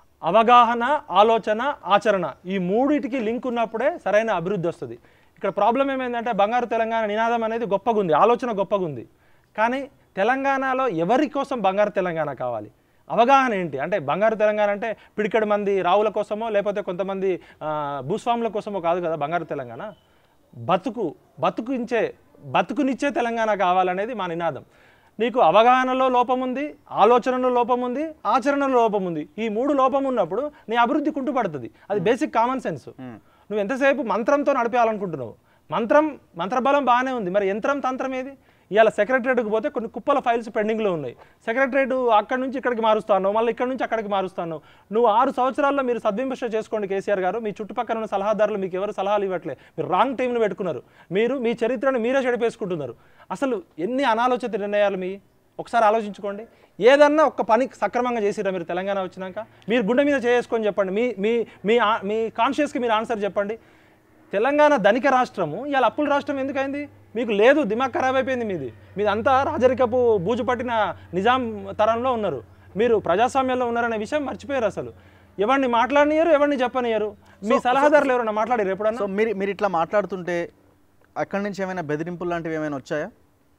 అవగాహన ఆలోచన ఆచరణ ఈ మూడిటికి లింక్ ఉన్నప్పుడే సరైన అభివృద్ధి వస్తుంది ఇక్కడ ప్రాబ్లం ఏమైందంటే బంగారు తెలంగాణ నినాదం అనేది గొప్పగా ఉంది ఆలోచన గొప్పగా ఉంది కానీ తెలంగాణలో ఎవరి కోసం బంగారు తెలంగాణ కావాలి అవగాహన ఏంటి అంటే బంగారు తెలంగాణ అంటే పిడికెడు మంది రావుల కోసమో లేకపోతే కొంతమంది ఆ, భూస్వాముల కోసమో కాదు కదా బంగారు తెలంగాణ బతుకు బతుకునిచ్చే బతుకునిచ్చే తెలంగాణ కావాలనేది మా నినాదం నీకు అవగాహనలో లోపం ఉంది ఆలోచనలో లోపం ఉంది ఆచరణలో లోపం ఉంది ఈ మూడు లోపం ఉన్నప్పుడు నీ అభివృద్ధి కుంటుపడుతుంది అది బేసిక్ కామన్ సెన్స్ నువ్వు ఎంతసేపు మంత్రంతో నడిపేయాలనుకుంటున్నావు మంత్రం మంత్రబలం బాగానే ఉంది మరి యంత్రం తంత్రం ఏది ఇవాళ సెక్రటరేట్కి పోతే కొన్ని కుప్పల ఫైల్స్ పెండింగ్లో ఉన్నాయి సెక్రటరేట్ అక్కడి నుంచి ఇక్కడికి మారుస్తాను మళ్ళీ ఇక్కడి నుంచి అక్కడికి మారుస్తాను నువ్వు ఆరు సంవత్సరాల్లో మీరు సద్విమర్శ చేసుకోండి కేసీఆర్ గారు మీ చుట్టుపక్కల ఉన్న సలహాదారులు మీకు ఎవరు సలహాలు ఇవ్వట్లే మీరు రాంగ్ టైంను పెట్టుకున్నారు మీరు మీ చరిత్రను మీరే చెడిపేసుకుంటున్నారు అసలు ఎన్ని అనాలోచిత నిర్ణయాలు మీ ఒకసారి ఆలోచించుకోండి ఏదన్నా ఒక పని సక్రమంగా చేసిరా మీరు తెలంగాణ వచ్చినాక మీరు గుండె మీద చేసుకొని చెప్పండి మీ మీ మీ ఆ- మీ కాన్షియస్కి మీరు ఆన్సర్ చెప్పండి తెలంగాణ ధనిక రాష్ట్రము ఇవాళ అప్పుల రాష్ట్రం ఎందుకైంది మీకు లేదు దిమాగ్ ఖరాబ్ అయిపోయింది మీది మీదంతా రాజరికపు బూజు పట్టిన నిజాం తరంలో ఉన్నారు మీరు ప్రజాస్వామ్యంలో ఉన్నారనే విషయం మర్చిపోయారు అసలు ఎవరిని మాట్లాడనియరు ఎవరిని చెప్పనియరు మీ సలహాదారులు ఎవరన్నా మాట్లాడారు ఎప్పుడన్నా సో మీరు మీరు ఇట్లా మాట్లాడుతుంటే అక్కడి నుంచి ఏమైనా బెదిరింపులు లాంటివి ఏమైనా వచ్చాయా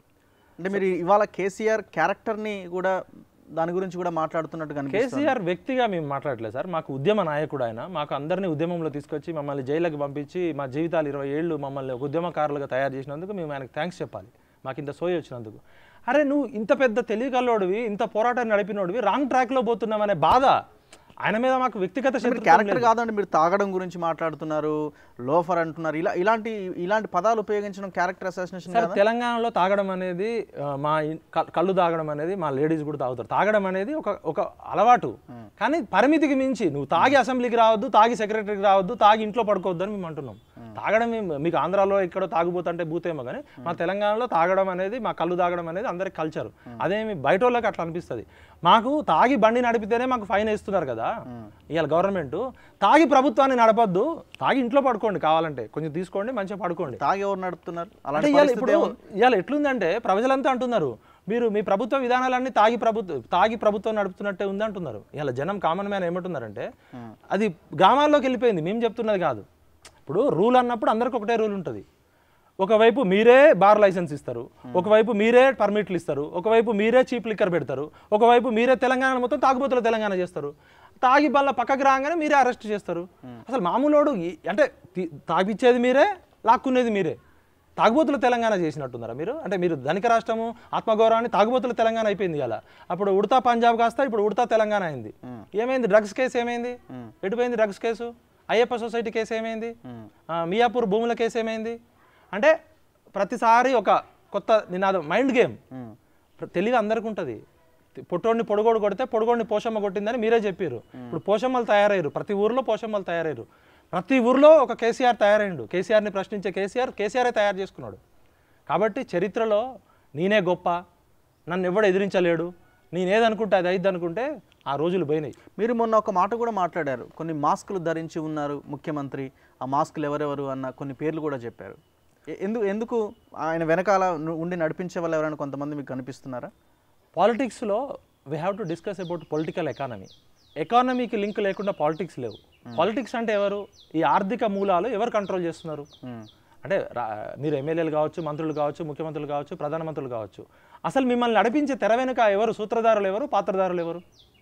అంటే మీరు ఇవాళ కేసీఆర్ క్యారెక్టర్ని కూడా దాని గురించి కూడా మాట్లాడుతున్నట్టు కనిపిస్తుంది కేసీఆర్ వ్యక్తిగా మేము మాట్లాడలేదు సార్ మాకు ఉద్యమ నాయకుడు ఆయన మాకు అందరినీ ఉద్యమంలో తీసుకొచ్చి మమ్మల్ని జైలుకి పంపించి మా జీవితాలు ఇరవై ఏళ్ళు మమ్మల్ని ఒక ఉద్యమకారులుగా తయారు చేసినందుకు మేము ఆయనకు థ్యాంక్స్ చెప్పాలి మాకు ఇంత సోయి వచ్చినందుకు అరే నువ్వు ఇంత పెద్ద తెలియగల్లోడివి ఇంత పోరాటాన్ని నడిపినోడివి రాంగ్ ట్రాక్లో పోతున్నామనే బాధ ఆయన మీద మాకు వ్యక్తిగత మీరు శత్రుత్వం క్యారెక్టర్ కాదండి మీరు తాగడం గురించి మాట్లాడుతున్నారు లోఫర్ అంటున్నారు ఇలా ఇలాంటి ఇలాంటి పదాలు ఉపయోగించడం క్యారెక్టర్ అసాసినేషన్ సార్ తెలంగాణలో తాగడం అనేది ఆ, మా ఇన్- క- కళ్ళు తాగడం అనేది మా లేడీస్ కూడా తాగుతారు తాగడం అనేది ఒక ఒక అలవాటు కానీ పరిమితికి మించి నువ్వు తాగి అసెంబ్లీకి రావద్దు తాగి సెక్రటరీకి రావద్దు తాగి ఇంట్లో పడుకోవద్దు అని మేము అంటున్నాం తాగడం ఏం- మీకు ఆంధ్రాలో ఎక్కడో తాగుబోతుంటే భూతేమో కానీ మా తెలంగాణలో తాగడం అనేది మా కళ్ళు తాగడం అనేది అందరికి కల్చర్ అదేమి బయట వాళ్ళకి అట్లా అనిపిస్తుంది మాకు తాగి బండి నడిపితేనే మాకు ఫైన్ వేస్తున్నారు కదా ఇవాళ గవర్నమెంట్ తాగి ప్రభుత్వాన్ని నడపొద్దు తాగి ఇంట్లో పడుకోండి కావాలంటే కొంచెం తీసుకోండి మంచిగా పడుకోండి తాగి ఎవరు నడుపుతున్నారు అంటే అలాంటి ఇవాళ పరిస్థితి ఇప్పుడు ఇవాళ ఎట్లుందంటే ప్రజలంతా అంటున్నారు మీరు మీ ప్రభుత్వ విధానాలన్నీ తాగి ప్రభుత్వ తాగి ప్రభుత్వం నడుపుతున్నట్టే ఉంది అంటున్నారు ఇవాళ జనం కామన్ మ్యాన్ ఏమంటున్నారంటే అది గ్రామాల్లోకి వెళ్ళిపోయింది మేము చెప్తున్నది కాదు ఇప్పుడు రూల్ అన్నప్పుడు అందరికి ఒకటే రూల్ ఉంటుంది ఒకవైపు మీరే బార్ లైసెన్స్ ఇస్తారు ఒకవైపు మీరే పర్మిట్లు ఇస్తారు ఒకవైపు మీరే చీప్ లిక్కర్ పెడతారు ఒకవైపు మీరే తెలంగాణ మొత్తం తాగుబోతుల తెలంగాణ చేస్తారు తాగి బల్ల పక్కకు రాగానే మీరే అరెస్ట్ చేస్తారు అసలు మామూలోడు ఈ- అంటే తి- తాగిచ్చేది మీరే లాక్కునేది మీరే తాగుబోతుల తెలంగాణ చేసినట్టున్నారా మీరు అంటే మీరు ధనిక రాష్ట్రము ఆత్మగౌరవాన్ని తాగుబోతుల తెలంగాణ అయిపోయింది ఇలా అప్పుడు ఉడతా పంజాబ్ కాస్త ఇప్పుడు ఉడతా తెలంగాణ అయింది ఏమైంది డ్రగ్స్ కేసు ఏమైంది ఎటుపోయింది drugs case Ayyappa society case ఏమైంది ఆ, మియాపూర్ భూముల కేసు ఏమైంది అంటే ప్రతిసారి ఒక కొత్త నినాదం మైండ్ గేమ్ ప్ర- తెలివి అందరికి ఉంటుంది పొట్టోడిని పొడుగోడు కొడితే పొడుగోడిని పోషమ్మ కొట్టిందని మీరే చెప్పారు ఇప్పుడు పోషమ్మలు తయారయ్యారు ప్రతి ఊర్లో పోషమ్మలు తయారయ్యారు ప్రతి ఊర్లో ఒక కేసీఆర్ తయారైండు కేసీఆర్ని ప్రశ్నించే కేసీఆర్ కేసీఆరే తయారు చేసుకున్నాడు కాబట్టి చరిత్రలో నేనే గొప్ప నన్ను ఎవడు ఎదిరించలేడు నేనేదనుకుంటే అది అయిద్ది అనుకుంటే ఆ రోజులు పోయినాయి మీరు మొన్న ఒక మాట కూడా మాట్లాడారు కొన్ని మాస్కులు ధరించి ఉన్నారు ముఖ్యమంత్రి ఆ మాస్కులు ఎవరెవరు అన్న కొన్ని పేర్లు కూడా చెప్పారు ఎ- ఎందుకు ఎందుకు ఆయన వెనకాల ను- ఉండి నడిపించే వాళ్ళు ఎవరైనా కొంతమంది మీకు కనిపిస్తున్నారా పాలిటిక్స్లో we have to discuss about political economy ఎకానమీకి లింక్ లేకుండా పాలిటిక్స్ లేవు పాలిటిక్స్ అంటే ఎవరు ఈ ఆర్థిక మూలాలు ఎవరు కంట్రోల్ చేస్తున్నారు అంటే రా- మీరు ఎమ్మెల్యేలు కావచ్చు మంత్రులు కావచ్చు ముఖ్యమంత్రులు కావచ్చు ప్రధానమంత్రులు కావచ్చు అసలు మిమ్మల్ని నడిపించే తెర వెనుక ఎవరు సూత్రధారులు ఎవరు పాత్రధారులు ఎవరు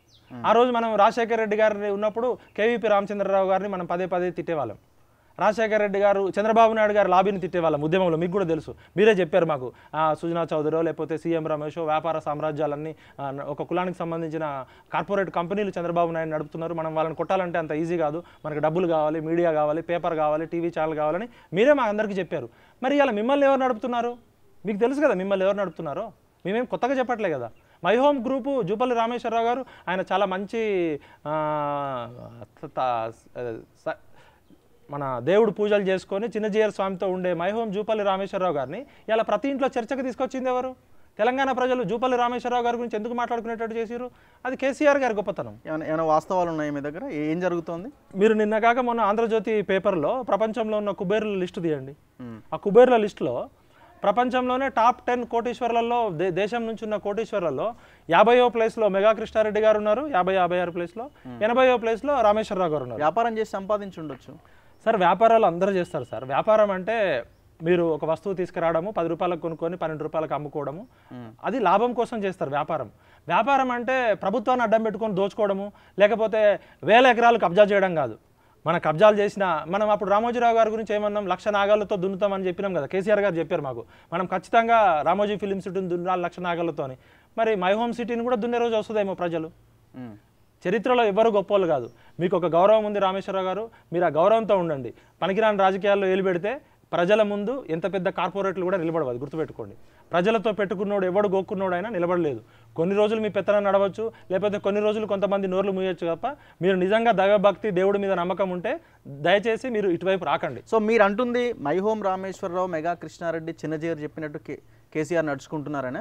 ఆ రోజు మనం రాజశేఖర రెడ్డి గారిని ఉన్నప్పుడు కేవీపీ రామచంద్రరావు గారిని మనం పదే పదే తిట్టేవాళ్ళం రాజశేఖర రెడ్డి గారు చంద్రబాబు నాయుడు గారు లాబీని తిట్టేవాళ్ళం ఉద్యమంలో మీకు కూడా తెలుసు మీరే చెప్పారు మాకు ఆ, సుజనా చౌదరో లేకపోతే సీఎం రమేష్ వ్యాపార సామ్రాజ్యాలన్నీ ఆ, ఒక కులానికి సంబంధించిన కార్పొరేట్ కంపెనీలు చంద్రబాబు నాయుడు నడుపుతున్నారు మనం వాళ్ళని కొట్టాలంటే అంత ఈజీ కాదు మనకి డబ్బులు కావాలి మీడియా కావాలి పేపర్ కావాలి టీవీ ఛానల్ కావాలని మీరే మా అందరికీ చెప్పారు మరి ఇలా మిమ్మల్ని ఎవరు నడుపుతున్నారు మీకు తెలుసు కదా మిమ్మల్ని ఎవరు నడుపుతున్నారో మేమేం కొత్తగా చెప్పట్లే కదా my home group Jupalli Rameshwara Rao గారు ఆయన చాలా మంచి ఆ, త- త- స- మన దేవుడు పూజలు చేసుకొని చిన్నజీయర్ స్వామితో ఉండే మైహోం జూపల్లి రామేశ్వరరావు గారిని ఇలా ప్రతి ఇంట్లో చర్చకు తీసుకొచ్చింది ఎవరు తెలంగాణ ప్రజలు జూపల్లి రామేశ్వరరావు గారి గురించి ఎందుకు మాట్లాడుకునేటట్టు చేసిరు అది కేసీఆర్ గారి గొప్పతనం ఏమైనా ఏమైనా వాస్తవాలు ఉన్నాయి మీ దగ్గర ఏం జరుగుతోంది మీరు నిన్న కాక మొన్న ఆంధ్రజ్యోతి పేపర్లో ప్రపంచంలో ఉన్న కుబేర్ల లిస్టు తీయండి మ్మ్. ఆ కుబేర్ల లిస్టులో ప్రపంచంలోనే టాప్ టెన్ కోటీశ్వర్లలో దే- దేశం నుంచి ఉన్న కోటీశ్వర్లలో యాభైయో ప్లేస్లో మెగా కృష్ణారెడ్డి గారు ఉన్నారు యాభై యాభై ఆరు ప్లేస్లో ఎనభైయో ప్లేస్లో రామేశ్వరరావు గారు ఉన్నారు వ్యాపారం చేసి సంపాదించి ఉండొచ్చు సార్ వ్యాపారాలు అందరూ చేస్తారు సార్ వ్యాపారం అంటే మీరు ఒక వస్తువు తీసుకురావడము పది రూపాయలకు కొనుక్కొని పన్నెండు రూపాయలకు అమ్ముకోవడము అది లాభం కోసం చేస్తారు వ్యాపారం వ్యాపారం అంటే ప్రభుత్వాన్ని అడ్డం పెట్టుకొని దోచుకోవడము లేకపోతే వేల ఎకరాలు కబ్జా చేయడం కాదు మన కబ్జాలు చేసిన మనం అప్పుడు రామోజీరావు గారి గురించి ఏమన్నాం లక్ష నాగాలతో దున్నుతామని చెప్పినాం కదా కేసీఆర్ గారు చెప్పారు మాకు మనం ఖచ్చితంగా రామోజీ ఫిలిం సిటీని దున్నాలి లక్ష నాగాలతో అని మరి మై హోమ్ సిటీని కూడా దున్నే రోజు వస్తుందేమో ప్రజలు మ్మ్. చరిత్రలో ఎవరు గొప్పోళ్ళు కాదు మీకు ఒక గౌరవం ఉంది రామేశ్వరరావు గారు మీరు ఆ గౌరవంతో ఉండండి పనికిరాని రాజకీయాల్లో ఏలు పెడితే ప్రజల ముందు ఎంత పెద్ద కార్పొరేట్లు కూడా నిలబడవు అది గుర్తుపెట్టుకోండి ప్రజలతో పెట్టుకున్నోడు ఎవడు గోక్కున్నోడు అయినా నిలబడలేదు కొన్ని రోజులు మీ పెత్తనం నడవచ్చు లేకపోతే కొన్ని రోజులు కొంతమంది నోర్లు మూయొచ్చు తప్ప మీరు నిజంగా దైవభక్తి దేవుడి మీద నమ్మకం ఉంటే దయచేసి మీరు ఇటువైపు రాకండి సో మీరు అంటుంది my home Rameshwara Rao mega Krishna Reddy Chinna Jeeyar చెప్పినట్టు కే కేసీఆర్ నడుచుకుంటున్నారనే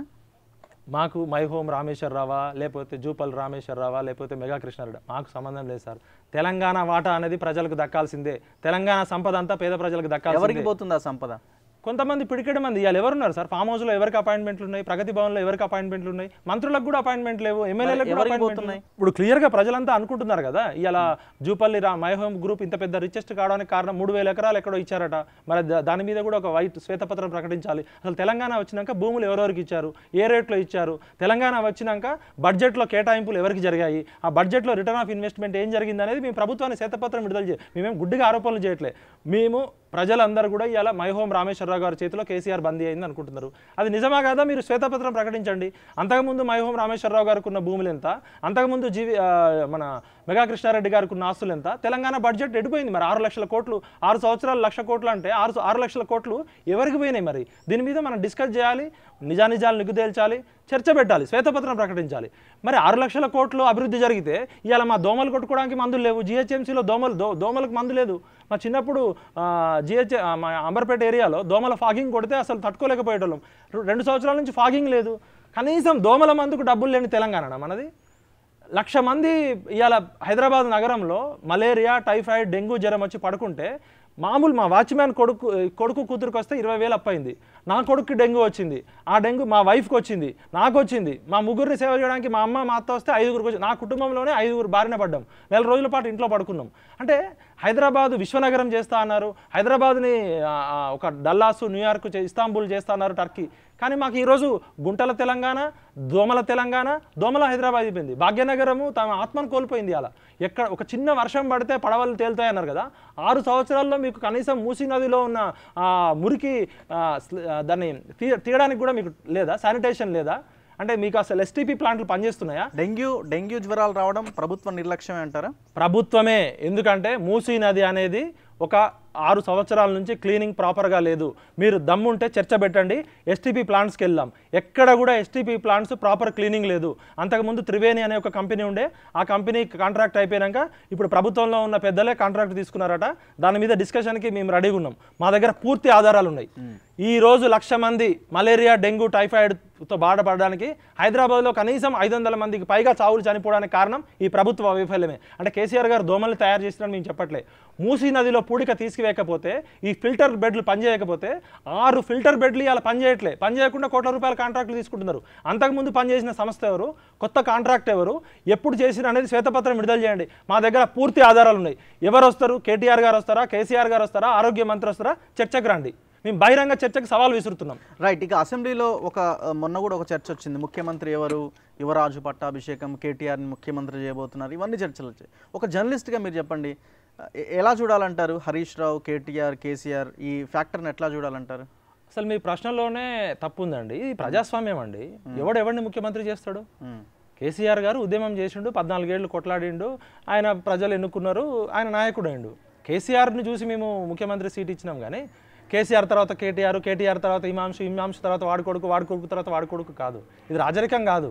మాకు మై హోమ్ రామేశ్వరరావా లేకపోతే జూపల్ రామేశ్వరరావా లేకపోతే మెగా కృష్ణారెడ్డి మాకు సంబంధం లేదు సార్ తెలంగాణ వాటా అనేది ప్రజలకు దక్కాల్సిందే తెలంగాణ సంపద అంతా పేద ప్రజలకు దక్కాల్సిందే ఎవరికి పోతుంది ఆ సంపద కొంతమంది పిడికెడు మంది ఇవాళ ఎవరున్నారు సార్ ఫామ్ హౌస్లో ఎవరికి అపాయింట్మెంట్లు ఉన్నాయి ప్రగతి భవన్లో ఎవరికి అపాయింట్మెంట్లు ఉన్నాయి మంత్రులకు కూడా అపాయింట్మెంట్ లేవు ఎమ్మెల్యేలకు కూడా ఎవరికి appointment పోతున్నాయి? లేవు. ఇప్పుడు క్లియర్గా ప్రజలంతా అనుకుంటున్నారు కదా ఇవాళ జూపల్లి రా మై హోమ్ గ్రూప్ ఇంత పెద్ద రిచెస్ట్ కావడానికి కారణం మూడు వేల ఎకరాలు ఎక్కడో ఇచ్చారట మరి దా- దాని మీద కూడా ఒక వైట్ శ్వేతపత్రం ప్రకటించాలి అసలు తెలంగాణ వచ్చినాక భూములు ఎవరెవరికి ఇచ్చారు ఏ రేట్లో ఇచ్చారు తెలంగాణ వచ్చినాక బడ్జెట్లో కేటాయింపులు ఎవరికి జరిగాయి ఆ బడ్జెట్లో రిటర్న్ ఆఫ్ ఇన్వెస్ట్మెంట్ ఏం జరిగింది అనేది మేము ప్రభుత్వాన్ని శ్వేతపత్రం విడుదల చేయ మేమేం గుడ్డిగా ఆరోపణలు చేయట్లే మేము ప్రజలందరూ కూడా ఇవాళ మై హోమ్ రామేశ్వరరావు గారి చేతిలో కేసీఆర్ బందీ అయింది అనుకుంటున్నారు అది నిజమా కాదా మీరు శ్వేతపత్రం ప్రకటించండి అంతకుముందు మై హోమ్ రామేశ్వరరావు గారికి ఉన్న భూములు ఎంత అంతకుముందు జీవి ఆ, మన మెగా కృష్ణారెడ్డి గారికి ఉన్న ఆస్తులు ఎంత తెలంగాణ బడ్జెట్ ఎడిపోయింది మరి ఆరు లక్షల కోట్లు ఆరు సంవత్సరాలు లక్ష కోట్లు అంటే ఆరు ఆరు లక్షల కోట్లు ఎవరికి పోయినాయి మరి దీని మీద మనం డిస్కస్ చేయాలి నిజానిజాలు నిగ్గుదేల్చాలి చర్చ పెట్టాలి శ్వేతపత్రం ప్రకటించాలి మరి ఆరు లక్షల కోట్లు అభివృద్ధి జరిగితే ఇవాళ మా దోమలు కొట్టుకోవడానికి మందులు లేవు జిహెచ్ఎంసీలో దోమలు దో దోమలకు మందు లేదు మా చిన్నప్పుడు జిహెచ్ మా అంబర్పేట ఏరియాలో దోమల ఫాగింగ్ కొడితే అసలు తట్టుకోలేకపోయేటోళ్ళం రె- రెండు సంవత్సరాల నుంచి ఫాగింగ్ లేదు కనీసం దోమల మందుకు డబ్బులు లేని తెలంగాణ మనది లక్ష మంది ఇవాళ హైదరాబాద్ నగరంలో మలేరియా టైఫాయిడ్ డెంగ్యూ జ్వరం వచ్చి పడుకుంటే మామూలు మా వాచ్మ్యాన్ కొడుకు కొడుకు కూతురుకు వస్తే ఇరవై వేలు అప్పయింది నా కొడుకుకి డెంగ్యూ వచ్చింది ఆ డెంగ్యూ మా వైఫ్కి వచ్చింది నాకు వచ్చింది మా ముగ్గురిని సేవ చేయడానికి మా అమ్మ మా అత్త వస్తే ఐదుగురికి వచ్చి నా కుటుంబంలోనే ఐదుగురు బారిన పడ్డాం నెల రోజుల పాటు ఇంట్లో పడుకున్నాం అంటే హైదరాబాద్ విశ్వనగరం చేస్తా అన్నారు హైదరాబాద్ని ఆ, ఆ, ఒక డల్లాసు న్యూయార్క్ చే- ఇస్తాంబుల్ చేస్తా అన్నారు టర్కీ కానీ మాకు ఈరోజు గుంటల తెలంగాణ దోమల తెలంగాణ దోమల హైదరాబాద్ అయిపోయింది భాగ్యనగరము తమ ఆత్మను కోల్పోయింది అలా ఎక్కడ ఒక చిన్న వర్షం పడితే పడవలు తేలుతాయి అన్నారు కదా ఆరు సంవత్సరాల్లో మీకు కనీసం మూసీ నదిలో ఉన్న ఆ, మురికి ఆ, స్ల- ఆ, దాన్ని తీ తీయడానికి కూడా మీకు లేదా శానిటేషన్ లేదా అంటే మీకు అసలు ఎస్టీపీ ప్లాంట్లు పనిచేస్తున్నాయా డెంగ్యూ డెంగ్యూ జ్వరాలు రావడం ప్రభుత్వ నిర్లక్ష్యమే అంటారా ప్రభుత్వమే ఎందుకంటే మూసీ నది అనేది ఒక ఆరు సంవత్సరాల నుంచి క్లీనింగ్ ప్రాపర్గా లేదు మీరు దమ్ముంటే చర్చ పెట్టండి ఎస్టీపీ ప్లాంట్స్కి వెళ్దాం ఎక్కడ కూడా ఎస్టీపీ ప్లాంట్స్ ప్రాపర్ క్లీనింగ్ లేదు అంతకుముందు త్రివేణి అనే ఒక కంపెనీ ఉండే ఆ కంపెనీ కాంట్రాక్ట్ అయిపోయాక ఇప్పుడు ప్రభుత్వంలో ఉన్న పెద్దలే కాంట్రాక్ట్ తీసుకున్నారట దాని మీద డిస్కషన్కి మేము రెడీగా ఉన్నాం మా దగ్గర పూర్తి ఆధారాలు ఉన్నాయి ఈ రోజు లక్ష మంది మలేరియా డెంగ్యూ టైఫాయిడ్తో బాధపడడానికి హైదరాబాద్లో కనీసం ఐదు వందల మందికి పైగా చావులు చనిపోవడానికి కారణం ఈ ప్రభుత్వ వైఫల్యమే అంటే కేసీఆర్ గారు దోమలు తయారు చేసినని మేము చెప్పట్లే మూసీ నదిలో పూడిక తీసుకువేయకపోతే ఈ ఫిల్టర్ బెడ్లు పనిచేయకపోతే ఆరు ఫిల్టర్ బెడ్లు ఇలా పనిచేయట్లే పనిచేయకుండా కోట్ల రూపాయల కాంట్రాక్టులు తీసుకుంటున్నారు అంతకుముందు పనిచేసిన సంస్థ ఎవరు కొత్త కాంట్రాక్ట్ ఎవరు ఎప్పుడు చేసిన అనేది శ్వేతపత్రం విడుదల చేయండి మా దగ్గర పూర్తి ఆధారాలు ఉన్నాయి ఎవరు వస్తారు కేటీఆర్ గారు వస్తారా కేసీఆర్ గారు వస్తారా ఆరోగ్య మంత్రి వస్తారా చర్చకు రండి మేము బహిరంగ చర్చకు సవాల్ విసురుతున్నాం రైట్ ఇక అసెంబ్లీలో ఒక ఆ, మొన్న కూడా ఒక చర్చ వచ్చింది ముఖ్యమంత్రి ఎవరు యువరాజు పట్టాభిషేకం కేటీఆర్ని ముఖ్యమంత్రి చేయబోతున్నారు ఇవన్నీ చర్చలు వచ్చాయి ఒక జర్నలిస్ట్గా మీరు చెప్పండి ఆ, ఎ- ఎలా చూడాలంటారు హరీష్ రావు కేటీఆర్ కేసీఆర్ ఈ ఫ్యాక్టర్ని ఎట్లా చూడాలంటారు అసలు మీ ప్రశ్నలోనే తప్పు ఉందండి ఇది ప్రజాస్వామ్యం అండి ఎవడు ఎవరిని ముఖ్యమంత్రి చేస్తాడు మ్మ్. కేసీఆర్ గారు ఉద్యమం చేసిండు పద్నాలుగేళ్ళు కొట్లాడిండు ఆయన ప్రజలు ఎన్నుకున్నారు ఆయన నాయకుడు అయిండు కేసీఆర్ని చూసి మేము ముఖ్యమంత్రి సీట్ ఇచ్చినాం కానీ కేసీఆర్ తర్వాత కేటీఆర్ కేటీఆర్ తర్వాత హిమాంశు హిమాంశు తర్వాత వాడి కొడుకు వాడి కొడుకు తర్వాత వాడి కొడుకు కాదు ఇది రాజరికం కాదు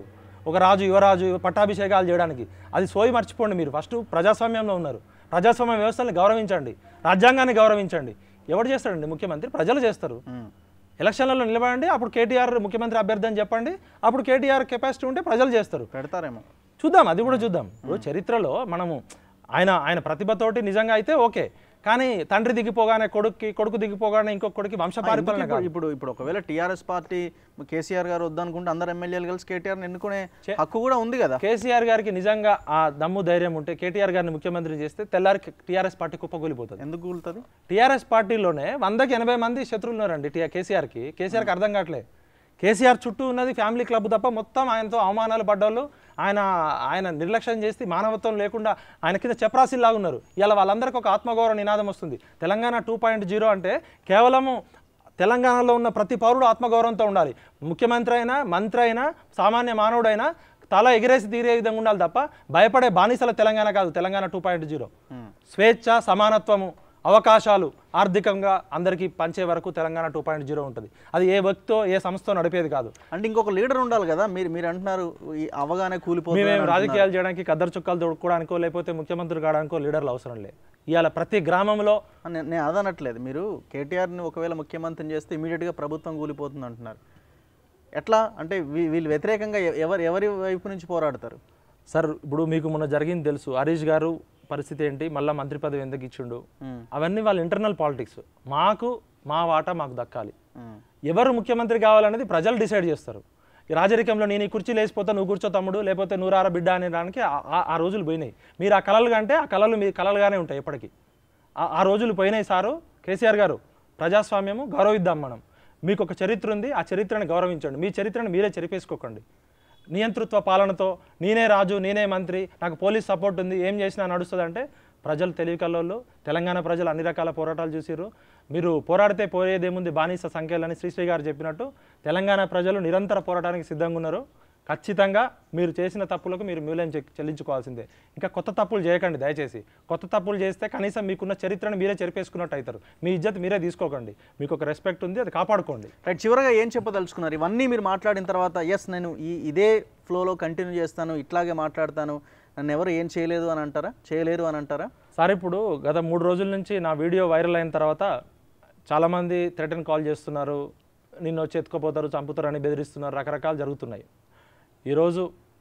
ఒక రాజు యువరాజు పట్టాభిషేకాలు చేయడానికి అది సోయి మర్చిపోండి మీరు ఫస్ట్ ప్రజాస్వామ్యంలో ఉన్నారు ప్రజాస్వామ్య వ్యవస్థని గౌరవించండి రాజ్యాంగాన్ని గౌరవించండి ఎవరు చేస్తాడండి ముఖ్యమంత్రి ప్రజలు చేస్తారు ఉమ్. ఎలక్షన్లలో నిలబడండి అప్పుడు కేటీఆర్ ముఖ్యమంత్రి అభ్యర్థి అని చెప్పండి అప్పుడు కేటీఆర్ కెపాసిటీ ఉంటే ప్రజలు చేస్తారు పెడతారేమో చూద్దాం అది కూడా చూద్దాం ఇప్పుడు చరిత్రలో మనము ఆయన ఆయన ప్రతిభతోటి నిజంగా అయితే ఓకే కానీ తండ్రి దిగిపోగానే కొడుక్కి కొడుకు దిగిపోగానే ఇంకొక కొడుకు వంశ పరిపాలన ఇప్పుడు ఇప్పుడు ఇప్పుడు ఒకవేళ టీఆర్ఎస్ పార్టీ కేసీఆర్ గారు వద్దనుకుంటే అందరు ఎమ్మెల్యేలు కలిసి కేటీఆర్ ఎన్నుకునే హక్కు కూడా ఉంది కదా కేసీఆర్ గారికి నిజంగా ఆ దమ్ము ధైర్యం ఉంటే కేటీఆర్ గారిని ముఖ్యమంత్రి చేస్తే తెల్లారి టీఆర్ఎస్ పార్టీ కుప్పకూలిపోతుంది ఎందుకు కూలుతుంది టీఆర్ఎస్ పార్టీలోనే వందకి ఎనభై మంది శత్రువులు ఉన్నారండి టీ కేసీఆర్కి కేసీఆర్కి అర్థం కావట్లే కేసీఆర్ చుట్టూ ఉన్నది ఫ్యామిలీ క్లబ్ తప్ప మొత్తం ఆయనతో అవమానాలు పడ్డోళ్ళు ఆయన ఆయన నిర్లక్ష్యం చేసి మానవత్వం లేకుండా ఆయన కింద చెప్రాసిల్లాగా ఉన్నారు ఇలా వాళ్ళందరికీ ఒక ఆత్మగౌరవ నినాదం వస్తుంది తెలంగాణ టూ పాయింట్ జీరో అంటే కేవలము తెలంగాణలో ఉన్న ప్రతి పౌరుడు ఆత్మగౌరవంతో ఉండాలి ముఖ్యమంత్రి అయినా మంత్రి అయినా సామాన్య మానవుడైనా తల ఎగిరేసి తీరే విధంగా ఉండాలి తప్ప భయపడే బానిసల తెలంగాణ కాదు తెలంగాణ టూ పాయింట్ జీరో స్వేచ్ఛ సమానత్వము అవకాశాలు ఆర్థికంగా అందరికీ పంచే వరకు తెలంగాణ టూ పాయింట్ జీరో ఉంటుంది అది ఏ వ్యక్తితో ఏ సంస్థతో నడిపేది కాదు అంటే ఇంకొక లీడర్ ఉండాలి కదా మీరు మీరు అంటున్నారు ఈ అవగానే కూలిపోతుంది మేమేం రాజకీయాలు చేయడానికి కద్దరు చుక్కలు తొడుక్కోవడానికో లేకపోతే ముఖ్యమంత్రి కావడానికో లీడర్లు అవసరం లేదు ఇవాళ ప్రతి గ్రామంలో నే- నేను అదనట్లేదు మీరు కేటీఆర్ని ఒకవేళ ముఖ్యమంత్రిని చేస్తే ఇమీడియట్గా ప్రభుత్వం కూలిపోతుంది అంటున్నారు ఎట్లా అంటే వీ- వీళ్ళు వ్యతిరేకంగా ఎ- ఎవరు ఎవరి వైపు నుంచి పోరాడతారు సార్ ఇప్పుడు మీకు మొన్న జరిగింది తెలుసు హరీష్ గారు పరిస్థితి ఏంటి మళ్ళీ మంత్రి పదవి ఎందుకు ఇచ్చిండు మ్మ్. అవన్నీ వాళ్ళ ఇంటర్నల్ పాలిటిక్స్ మాకు మా వాటా మాకు దక్కాలి మ్మ్. ఎవరు ముఖ్యమంత్రి కావాలనేది ప్రజలు డిసైడ్ చేస్తారు ఈ రాజరికంలో నేను ఈ కుర్చీ లేచిపోతా నువ్వు కూర్చో తమ్ముడు లేకపోతే నూరార బిడ్డ అనేదానికి ఆ- ఆ- ఆ రోజులు పోయినాయి మీరు ఆ కళలు కంటే ఆ కళలు మీ కళలుగానే ఉంటాయి ఎప్పటికీ ఆ- ఆ రోజులు పోయినాయి సారు కేసీఆర్ గారు ప్రజాస్వామ్యము గౌరవిద్దాం మనం మీకు ఒక చరిత్ర ఉంది ఆ చరిత్రను గౌరవించండి మీ చరిత్రను మీరే చెరిపేసుకోకండి నియంతృత్వ పాలనతో నేనే రాజు నేనే మంత్రి నాకు పోలీస్ సపోర్ట్ ఉంది ఏం చేసినా నడుస్తుంది అంటే ప్రజలు తెలివి కల్లోళ్ళు తెలంగాణ ప్రజలు అన్ని రకాల పోరాటాలు చూసిర్రు మీరు పోరాడితే పోయేదేముంది బానిస సంఖ్యలని శ్రీశ్రీ గారు చెప్పినట్టు తెలంగాణ ప్రజలు నిరంతర పోరాటానికి సిద్ధంగా ఉన్నారు ఖచ్చితంగా మీరు చేసిన తప్పులకు మీరు మూల్యం చె- చెల్లించుకోవాల్సిందే ఇంకా కొత్త తప్పులు చేయకండి దయచేసి కొత్త తప్పులు చేస్తే కనీసం మీకున్న చరిత్రను మీరే చెరిపేసుకున్నట్టు అవుతారు మీ ఇజ్జత్ మీరే తీసుకోకండి మీకు ఒక రెస్పెక్ట్ ఉంది అది కాపాడుకోండి రైట్ చివరగా ఏం చెప్పదలుచుకున్నారు ఇవన్నీ మీరు మాట్లాడిన తర్వాత ఎస్ నేను ఈ ఇదే ఫ్లోలో కంటిన్యూ చేస్తాను ఇట్లాగే మాట్లాడతాను నన్ను ఎవరు ఏం చేయలేదు అని అంటారా చేయలేరు అని అంటారా సార్ ఇప్పుడు గత మూడు రోజుల నుంచి నా వీడియో వైరల్ అయిన తర్వాత చాలామంది థ్రెటన్ కాల్ చేస్తున్నారు నిన్ను వచ్చి ఎత్తుకుపోతారు చంపుతారు అని బెదిరిస్తున్నారు రకరకాలు జరుగుతున్నాయి ఈరోజు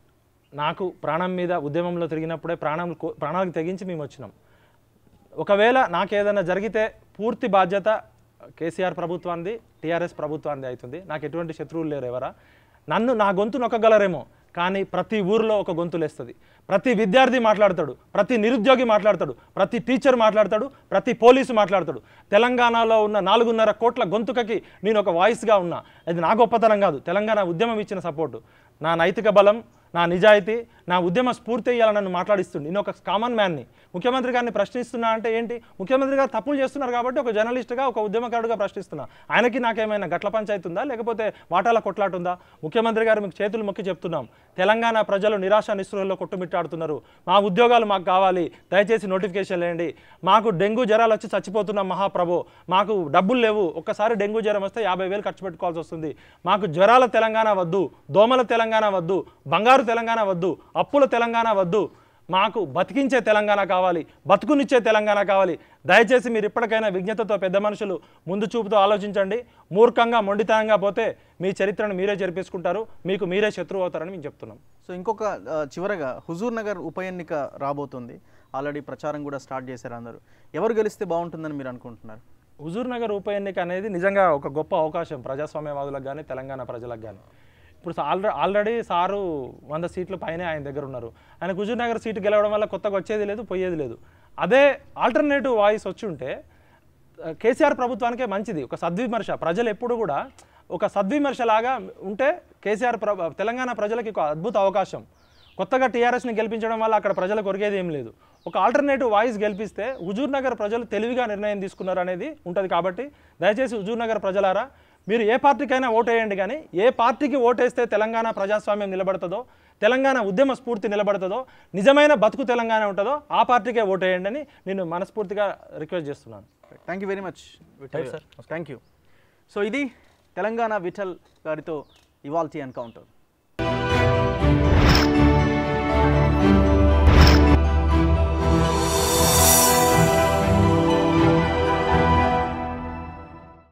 నాకు ప్రాణం మీద ఉద్యమంలో తిరిగినప్పుడే ప్రాణం కో- ప్రాణాలకు తెగించి మేము వచ్చినాం ఒకవేళ నాకు ఏదైనా జరిగితే పూర్తి బాధ్యత కేసీఆర్ ప్రభుత్వాన్ని టీఆర్ఎస్ ప్రభుత్వాన్ని అవుతుంది నాకు ఎటువంటి శత్రువులు లేరు ఎవరా నన్ను నా గొంతు నొక్కగలరేమో కానీ ప్రతి ఊరిలో ఒక గొంతు లేస్తుంది ప్రతి విద్యార్థి మాట్లాడతాడు ప్రతి నిరుద్యోగి మాట్లాడతాడు ప్రతి టీచర్ మాట్లాడతాడు ప్రతి పోలీసు మాట్లాడతాడు తెలంగాణలో ఉన్న నాలుగున్నర కోట్ల గొంతుకకి నేను ఒక వాయిస్గా ఉన్నా అది నా గొప్పతనం కాదు తెలంగాణ ఉద్యమం ఇచ్చిన సపోర్టు నా నైతిక బలం నా నిజాయితీ నా ఉద్యమ స్ఫూర్తి ఇవ్వాలని నన్ను మాట్లాడిస్తుంది నేను ఒక కామన్ మ్యాన్ని ముఖ్యమంత్రి గారిని ప్రశ్నిస్తున్నా అంటే ఏంటి ముఖ్యమంత్రి గారు తప్పులు చేస్తున్నారు కాబట్టి ఒక జర్నలిస్ట్గా ఒక ఉద్యమకారుడుగా ప్రశ్నిస్తున్నా ఆయనకి నాకేమైనా గట్ల పంచాయతీ ఉందా లేకపోతే వాటాల కొట్లాట ఉందా ముఖ్యమంత్రి గారు మీకు చేతులు మొక్కి చెప్తున్నాం తెలంగాణ ప్రజలు నిరాశ నిస్పృహల్లో కొట్టుమిట్టాడుతున్నారు మా ఉద్యోగాలు మాకు కావాలి దయచేసి నోటిఫికేషన్ లేండి మాకు డెంగ్యూ జ్వరాలు వచ్చి చచ్చిపోతున్నాం మహాప్రభు మాకు డబ్బులు లేవు ఒక్కసారి డెంగ్యూ జ్వరం వస్తే యాభై వేలు ఖర్చు పెట్టుకోవాల్సి వస్తుంది మాకు జ్వరాల తెలంగాణ వద్దు దోమల తెలంగాణ వద్దు బంగారు తెలంగాణ వద్దు అప్పుల తెలంగాణ వద్దు మాకు బతికించే తెలంగాణ కావాలి బతుకునిచ్చే తెలంగాణ కావాలి దయచేసి మీరు ఇప్పటికైనా విజ్ఞతతో పెద్ద మనుషులు ముందు చూపుతో ఆలోచించండి మూర్ఖంగా మొండితనంగా పోతే మీ చరిత్రను మీరే జరిపేసుకుంటారు మీకు మీరే శత్రువు అవుతారని మేము చెప్తున్నాం సో ఇంకొక ఆ, చివరగా హుజూర్ నగర్ ఉప ఎన్నిక రాబోతుంది ఆల్రెడీ ప్రచారం కూడా స్టార్ట్ చేశారు అందరూ ఎవరు గెలిస్తే బాగుంటుందని మీరు అనుకుంటున్నారు హుజూర్ నగర్ ఉప ఎన్నిక అనేది నిజంగా ఒక గొప్ప అవకాశం ప్రజాస్వామ్యవాదులకు కానీ తెలంగాణ ప్రజలకు కానీ ఇప్పుడు ఆల్రెడీ ఆల్రెడీ సారు వంద సీట్ల పైనే ఆయన దగ్గర ఉన్నారు ఆయన హుజూర్ నగర్ సీటు గెలవడం వల్ల కొత్తగా వచ్చేది లేదు పోయేది లేదు అదే ఆల్టర్నేటివ్ వాయిస్ వచ్చి ఉంటే ఆ, కేసీఆర్ ప్రభుత్వానికే మంచిది ఒక సద్విమర్శ ప్రజలు ఎప్పుడు కూడా ఒక సద్విమర్శలాగా ఉంటే కేసీఆర్ ప్ర తెలంగాణ ప్రజలకి ఒక అద్భుత అవకాశం కొత్తగా టీఆర్ఎస్ని గెలిపించడం వల్ల అక్కడ ప్రజలకు కొరిగేది ఏం లేదు ఒక ఆల్టర్నేటివ్ వాయిస్ గెలిపిస్తే హుజూర్ నగర్ ప్రజలు తెలివిగా నిర్ణయం తీసుకున్నారు అనేది ఉంటుంది కాబట్టి దయచేసి హుజూర్ నగర్ ప్రజలారా మీరు ఏ పార్టీకైనా ఓటేయండి కానీ ఏ పార్టీకి ఓటేస్తే తెలంగాణ ప్రజాస్వామ్యం నిలబడుతుందో తెలంగాణ ఉద్యమ స్ఫూర్తి నిలబడుతుందో నిజమైన బతుకు తెలంగాణ ఉంటుందో ఆ పార్టీకే ఓటేయండి అని నేను మనస్ఫూర్తిగా రిక్వెస్ట్ చేస్తున్నాను thank you very much Right, sir. Thank you so ఇది తెలంగాణ విఠల్ గారితో ఇవాల్టి ఎన్కౌంటర్